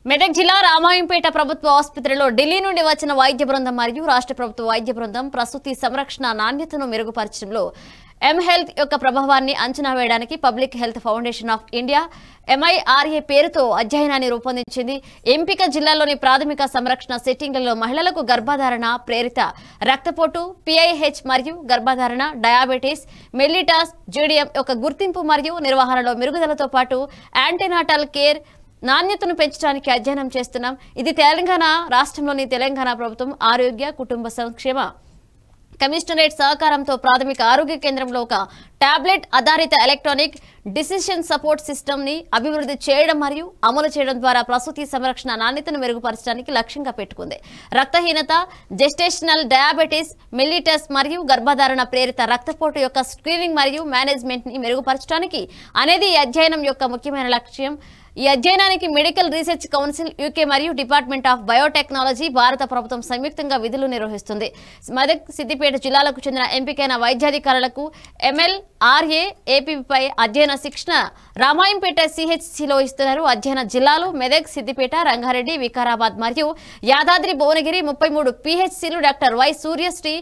మెదక్ జిల్లా రామాయంపేట ప్రభుత్వ ఆసుపత్రిలో ఢిల్లీ నుండి వచ్చిన వైద్య బృందం మరియు రాష్ట్ర ప్రభుత్వ వైద్య బృందం ప్రసూతి సంరక్షణ నాణ్యతను మెరుగుపరచడంలో ఎం హెల్త్ యొక్క ప్రభావాన్ని అంచనా వేయడానికి public health foundation of India MIRA పేరుతో అధ్యయనాన్ని రూపొందించింది ఎంపిక జిల్లాలోని ప్రాథమిక సంరక్షణ సెట్టింగ్లలో మహిళలకు గర్భధారణ ప్రేరిత రక్తపోటు పిఐహెచ్ మరియు గర్భధారణ డయాబెటీస్ మెల్లిటాస్ జీడిఎం యొక్క గుర్తింపు మరియు నిర్వహణలో మెరుగుదలతో పాటు యాంటీనాటల్ కేర్ నాణ్యతను పెంచడానికి అధ్యయనం చేస్తున్నాం ఇది తెలంగాణ రాష్ట్రంలోని తెలంగాణ ప్రభుత్వం ఆరోగ్య కుటుంబ సంక్షేమ కమిషనరేట్ సహకారంతో ప్రాథమిక ఆరోగ్య కేంద్రంలో ఒక టాబ్లెట్ ఆధారిత ఎలక్ట్రానిక్ డిసిషన్ సపోర్ట్ సిస్టమ్ ని అభివృద్ధి చేయడం మరియు అమలు చేయడం ద్వారా ప్రసూతి సంరక్షణ నాణ్యతను మెరుగుపరచడానికి లక్ష్యంగా పెట్టుకుంది రక్తహీనత జెస్టేషనల్ డయాబెటీస్ మెల్లిటస్ మరియు గర్భధారణ ప్రేరిత రక్తపోటు యొక్క స్క్రీనింగ్ మరియు మేనేజ్మెంట్ ని మెరుగుపరచడానికి అనేది ఈ అధ్యయనం యొక్క ముఖ్యమైన లక్ష్యం ఈ అధ్యయనానికి మెడికల్ రీసెర్చ్ కౌన్సిల్ యూకే మరియు డిపార్ట్మెంట్ ఆఫ్ బయోటెక్నాలజీ భారత ప్రభుత్వం సంయుక్తంగా విధులు నిర్వహిస్తుంది మెదక్ సిద్దిపేట జిల్లాలకు చెందిన ఎంపికైన వైద్యాధికారులకు ఎంఎల్ ఆర్ఏ ఏపీపై అధ్యయన శిక్షణ రామాయంపేట సిహెచ్సిలో ఇస్తున్నారు అధ్యయన జిల్లాలు మెదక్ సిద్దిపేట రంగారెడ్డి వికారాబాద్ మరియు యాదాద్రి భువనగిరి ముప్పై మూడు పిహెచ్సిలు డాక్టర్ వై సూర్యశ్రీ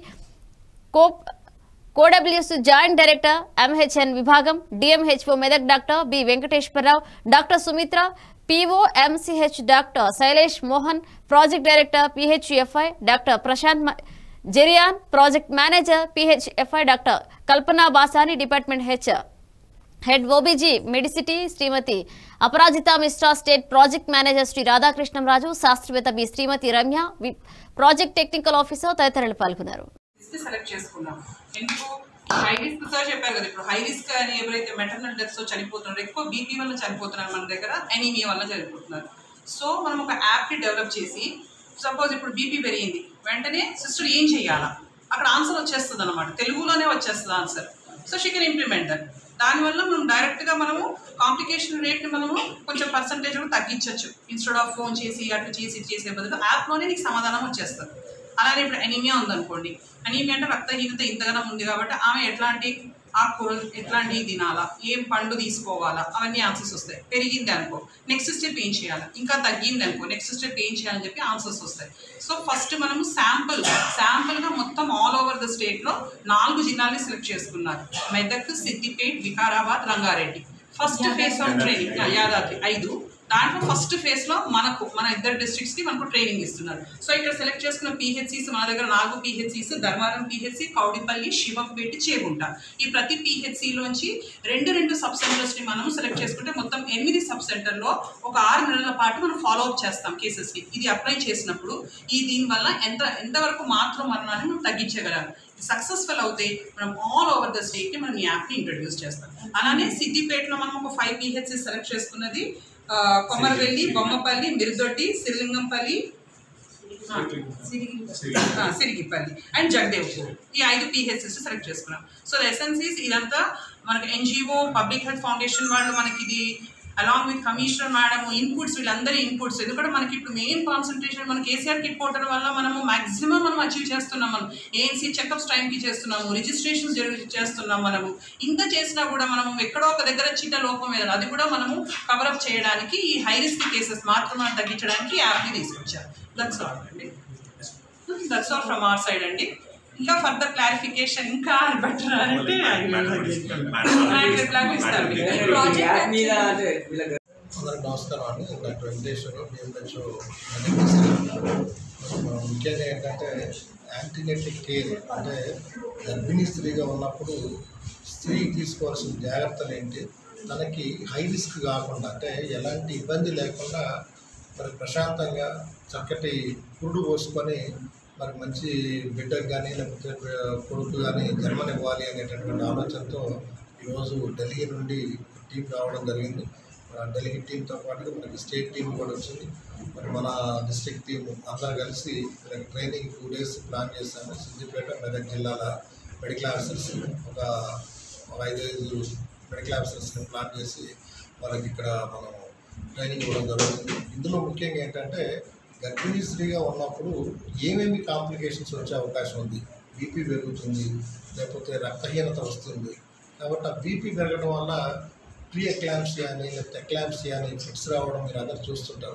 కోప్ కోడబ్ల్యూఎస్ జాయింట్ డైరెక్టర్ ఎంహెచ్ఎన్ విభాగం DMHO Medak doctor B Venkateswararao doctor Sumitra PO MCH doctor Shailesh Mohan project director PHFI doctor Prashant మ- జెరియాన్ project manager PHFI doctor Kalpana Basani department హెచ్ head OBG Mediciti Shrimati Aparajita Mishra state project manager Shri Radhakrishnamraju శాస్త్రవేత్త బి శ్రీమతి రమ్య వి- ప్రాజెక్ట్ టెక్నికల్ ఆఫీసర్ తదితరులు పాల్గొన్నారు లిస్ట్ సెలెక్ట్ చేసుకున్నాం ఎందుకు హై రిస్క్ సార్ చెప్పారు కదా ఇప్పుడు హై రిస్క్ అని ఎవరైతే మెటర్నల్ డెత్స్ చనిపోతున్నారో ఎక్కువ బీపీ వల్ల చనిపోతున్నారు మన దగ్గర ఎనీమియా వల్ల చనిపోతున్నారు సో మనం ఒక యాప్ని డెవలప్ చేసి సపోజ్ ఇప్పుడు బీపీ పెరిగింది వెంటనే సిస్టర్ ఏం చేయాలా అక్కడ ఆన్సర్ వచ్చేస్తుంది అనమాట తెలుగులోనే వచ్చేస్తుంది answer so she can implement that దానివల్ల మనం డైరెక్ట్గా మనము కాంప్లికేషన్ రేట్ని మనము కొంచెం పర్సంటేజ్ కూడా తగ్గించవచ్చు ఇన్స్టెడ్ ఆఫ్ ఫోన్ చేసి అటు చేసి ఇటు చేసే బదులు యాప్లోనే నీకు సమాధానం వచ్చేస్తుంది అలానే ఇప్పుడు అనీమియా ఉందనుకోండి అనీమియా అంటే రక్తహీనత ఇంతగానం ఉంది కాబట్టి ఆమె ఎట్లాంటి ఆకుకూరలు ఎట్లాంటివి తినాలా ఏం పండు తీసుకోవాలా అవన్నీ ఆన్సర్స్ వస్తాయి పెరిగింది అనుకో నెక్స్ట్ స్టెప్ ఏం చేయాలి ఇంకా తగ్గింది అనుకో నెక్స్ట్ స్టెప్ ఏం చేయాలని చెప్పి ఆన్సర్స్ వస్తాయి సో ఫస్ట్ మనము శాంపుల్ శాంపుల్గా మొత్తం ఆల్ ఓవర్ ద స్టేట్లో నాలుగు జిల్లాల్ని సెలెక్ట్ చేసుకున్నారు Medak Siddipet Vikarabad Rangareddy first phase of training Yadadri ఐదు దాంట్లో ఫస్ట్ ఫేజ్ లో మనకు మన ఇద్దరు డిస్ట్రిక్ట్స్ కి మనకు ట్రైనింగ్ ఇస్తున్నారు సో ఇక్కడ సెలెక్ట్ చేసుకున్న పిహెచ్సిస్ మన దగ్గర నాలుగు పిహెచ్సిస్ ధర్మారం పిహెచ్సి కౌడిపల్లి శివంపేట చేగుంట ఈ ప్రతి PHC లోంచి రెండు రెండు సబ్ సెంటర్స్ ని మనం సెలెక్ట్ చేసుకుంటే మొత్తం ఎనిమిది సబ్ సెంటర్ లో ఒక ఆరు నెలల పాటు మనం ఫాలో అప్ చేస్తాం కేసెస్ ని ఇది అప్లై చేసినప్పుడు ఈ దీనివల్ల ఎంత ఎంతవరకు మాత్రం మరణాన్ని మనం తగ్గించగలం సక్సెస్ఫుల్ అవుతే మనం ఆల్ ఓవర్ ద స్టేట్ ని మనం ఈ యాప్ ని ఇంట్రడ్యూస్ చేస్తాం అలానే సిద్దిపేటలో మనం ఒక ఫైవ్ పిహెచ్సి సెలెక్ట్ చేసుకున్నది ఆ, కొమరవెల్లి బొమ్మపల్లి మిరుదొడ్డి సిరిలింగంపల్లి ఆ, ఆ, సిరిగిపల్లి అండ్ జగదేవ్పూర్ ఈ ఐదు పిహెచ్ఎస్ సెలెక్ట్ చేసుకున్నాం సో ఎస్ఎన్సీస్ ఇదంతా మనకి ఎన్జిఓ పబ్లిక్ హెల్త్ ఫౌండేషన్ వాళ్ళు మనకి ఇది along with commissioner madam inputs వీళ్ళందరి ఇన్పుట్స్ ఎందుకంటే మనకి ఇప్పుడు మెయిన్ కాన్సన్ట్రేషన్ మన కేసీఆర్ కిట్ పోర్టల్ వల్ల మనము మాక్సిమం మనం అచీవ్ చేస్తున్నాం మనం ఏఎన్సీ చెకప్స్ టైంకి చేస్తున్నాము రిజిస్ట్రేషన్స్ చేస్తున్నాం మనము ఇంత చేసినా కూడా మనము ఎక్కడో ఒక దగ్గర చిన్న లోపం ఏదో అది కూడా మనము కవరప్ చేయడానికి ఈ హై రిస్క్ కేసెస్ మాత్రమే తగ్గించడానికి ఈ యాప్ని తీసుకొచ్చారు దట్స్ ఆల్ అండి that's all from our side అండి ఇంకా ఫర్దర్ క్లారిఫికేషన్ ఇంకా బెటర్ అంటే రిప్లై ఇస్తాను మీకు. ఈ ప్రాజెక్ట్ మీద అంటే వీళ్ళకి అందరికి నమస్కారం అండి డాక్టర్ వెంకటేశ్వర బిఎంహెచ్ఓ ముఖ్యంగా ఏంటంటే యాంటీనెటిక్ కేర్ అంటే గర్భిణీ స్త్రీగా ఉన్నప్పుడు స్త్రీ తీసుకోవాల్సిన జాగ్రత్తలు ఏంటి తనకి హై రిస్క్ కాకుండా అంటే ఎలాంటి ఇబ్బంది లేకుండా మరి ప్రశాంతంగా చక్కటి పురుడు పోసుకొని మరి మంచి బిడ్డకు కానీ లేకపోతే కొడుకు కానీ జన్మనివ్వాలి అనేటటువంటి ఆలోచనతో ఈరోజు ఢిల్లీ నుండి టీం రావడం జరిగింది మన ఢిల్లీ టీంతో పాటుగా మనకి స్టేట్ టీం కూడా వచ్చింది మరి మన డిస్ట్రిక్ట్ టీం అందరూ కలిసి వీళ్ళకి ట్రైనింగ్ టూ డేస్ ప్లాన్ చేశాము సిద్దిపేట మెదక్ జిల్లాల మెడికల్ ఆఫీసర్స్ ఒక ఒక ఐదైదు మెడికల్ ఆఫీసర్స్ని ప్లాన్ చేసి వాళ్ళకి ఇక్కడ మనం ట్రైనింగ్ ఇవ్వడం జరుగుతుంది ఇందులో ముఖ్యంగా ఏంటంటే గర్భిణీ స్త్రీగా ఉన్నప్పుడు ఏమేమి కాంప్లికేషన్స్ వచ్చే అవకాశం ఉంది బీపీ పెరుగుతుంది లేకపోతే రక్తహీనత వస్తుంది కాబట్టి ఆ బీపీ పెరగడం వల్ల ప్రీ ఎక్లాంప్సియా అని లేకపోతే ఎక్లాంప్సియా అని ఫిట్స్ రావడం మీరు అందరు చూస్తుంటారు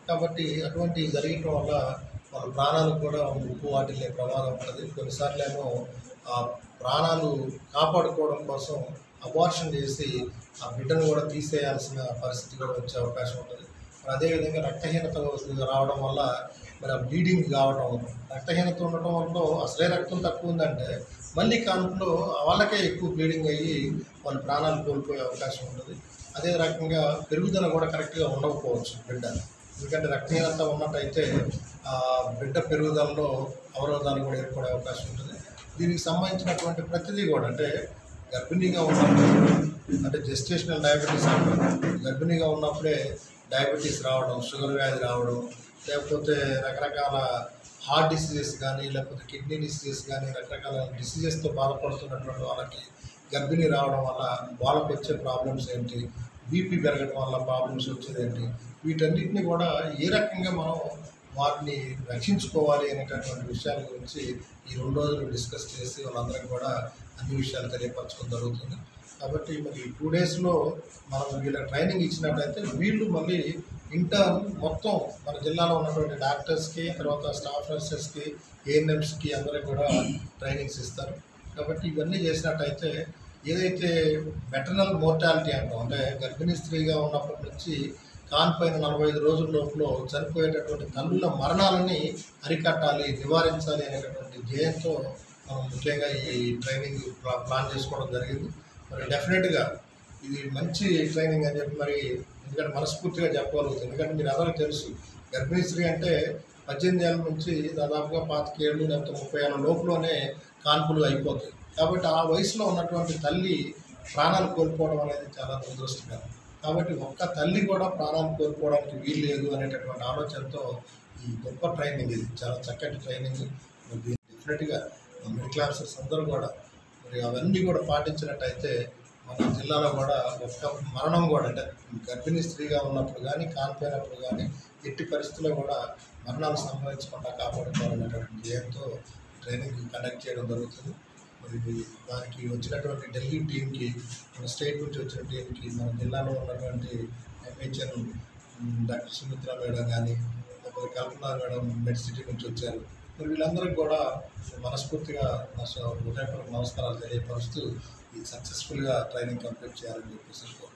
కాబట్టి అటువంటి జరగటం వల్ల వాళ్ళ ప్రాణాలకు కూడా ముప్పు వాటిల్లే ప్రమాదం ఉంటుంది కొన్నిసార్లు ఏమో ఆ ప్రాణాలు కాపాడుకోవడం కోసం అబార్షన్ చేసి ఆ బిడ్డను కూడా తీసేయాల్సిన పరిస్థితి కూడా వచ్చే అవకాశం ఉంటుంది మరి అదేవిధంగా రక్తహీనత రావడం వల్ల మరి ఆ బ్లీడింగ్ కావడం రక్తహీనత ఉండటం వల్ల అసలే రక్తం తక్కువ ఉందంటే మళ్ళీ కాన్పులో వాళ్ళకే ఎక్కువ బ్లీడింగ్ అయ్యి వాళ్ళ ప్రాణాలు కోల్పోయే అవకాశం ఉంటుంది అదే రకంగా పెరుగుదల కూడా కరెక్ట్గా ఉండకపోవచ్చు బిడ్డ ఎందుకంటే రక్తహీనత ఉన్నట్టయితే ఆ బిడ్డ పెరుగుదలలో అవరోధాలు కూడా ఏర్పడే అవకాశం ఉంటుంది దీనికి సంబంధించినటువంటి ప్రతిదీ కూడా అంటే గర్భిణీగా ఉన్నప్పుడు అంటే జెస్టేషనల్ డయాబెటీస్ అంటారు గర్భిణీగా ఉన్నప్పుడే డయాబెటీస్ రావడం షుగర్ వ్యాధి రావడం లేకపోతే రకరకాల హార్ట్ డిసీజెస్ కానీ లేకపోతే కిడ్నీ డిసీజెస్ కానీ రకరకాల డిసీజెస్తో బాధపడుతున్నటువంటి వాళ్ళకి గర్భిణీ రావడం వల్ల వాళ్ళకి వచ్చే ప్రాబ్లమ్స్ ఏంటి బీపీ పెరగడం వల్ల ప్రాబ్లమ్స్ వచ్చేది ఏంటి వీటన్నిటిని కూడా ఏ రకంగా మనం వాటిని రక్షించుకోవాలి అనేటటువంటి విషయాల గురించి ఈ రెండు రోజులు డిస్కస్ చేసి వాళ్ళందరికీ కూడా అన్ని విషయాలు తెలియపరచడం జరుగుతుంది కాబట్టి మరి టూ డేస్లో మనం వీళ్ళకి ట్రైనింగ్ ఇచ్చినట్టయితే వీళ్ళు మళ్ళీ ఇంటర్న్ మొత్తం మన జిల్లాలో ఉన్నటువంటి డాక్టర్స్కి తర్వాత స్టాఫ్ నర్సెస్కి ఏఎన్ఎంస్కి అందరికి కూడా ట్రైనింగ్స్ ఇస్తారు కాబట్టి ఇవన్నీ చేసినట్టయితే ఏదైతే మెటర్నల్ మోర్టాలిటీ అంటాం అంటే గర్భిణీ స్త్రీగా ఉన్నప్పటి నుంచి కాన్పైన నలభై ఐదు రోజుల లోపల చనిపోయేటటువంటి తల్లుల మరణాలని అరికట్టాలి నివారించాలి అనేటటువంటి ధ్యేయంతో మనం ముఖ్యంగా ఈ ట్రైనింగ్ ప్లా- ప్లాన్ చేసుకోవడం జరిగింది మరి డెఫినెట్గా ఇది మంచి ట్రైనింగ్ అని చెప్పి మరి ఎందుకంటే మనస్ఫూర్తిగా చెప్పగలుగుతుంది ఎందుకంటే మీరు అందరికీ తెలుసు గర్భిణీ స్త్రీ అంటే పద్దెనిమిది ఏళ్ళ నుంచి దాదాపుగా పాతికేళ్ళు లేకపోతే ముప్పై ఏళ్ళ లోపులోనే కాన్పులు అయిపోతాయి కాబట్టి ఆ వయసులో ఉన్నటువంటి తల్లి ప్రాణాలు కోల్పోవడం అనేది చాలా దురదృష్టకరం కాబట్టి ఒక్క తల్లి కూడా ప్రాణాలు కోల్పోవడానికి వీలు లేదు అనేటటువంటి ఆలోచనతో ఈ గొప్ప ట్రైనింగ్ ఇది చాలా చక్కటి ట్రైనింగ్ మరి దీన్ని డెఫినెట్గా మిడిల్ ఆఫీసర్స్ అందరూ కూడా మరి అవన్నీ కూడా పాటించినట్టయితే మన జిల్లాలో కూడా ఒక్క మరణం కూడా అంటే గర్భిణీ స్త్రీగా ఉన్నప్పుడు కానీ కానిపోయినప్పుడు కానీ ఎట్టి పరిస్థితుల్లో కూడా మరణాలు సంభవించకుండా కాపాడుకోవాలనేటువంటి ధ్యేయంతో ట్రైనింగ్ కండక్ట్ చేయడం జరుగుతుంది మరి దానికి వచ్చినటువంటి ఢిల్లీ టీంకి మన స్టేట్ నుంచి వచ్చిన టీంకి మన జిల్లాలో ఉన్నటువంటి ఎంహెచ్ఎన్ డాక్టర్ సుమిత్ర మేడం కానీ లేకపోతే కల్పన మేడం మెడిసిటీ నుంచి వచ్చారు మరి వీళ్ళందరికీ కూడా మనస్ఫూర్తిగా నా స- హృదయపూర్వక నమస్కారాలు తెలియపరుస్తూ ఇది సక్సెస్ఫుల్గా ట్రైనింగ్ కంప్లీట్ చేయాలని చెప్పేసి కోరుకుంటున్నాను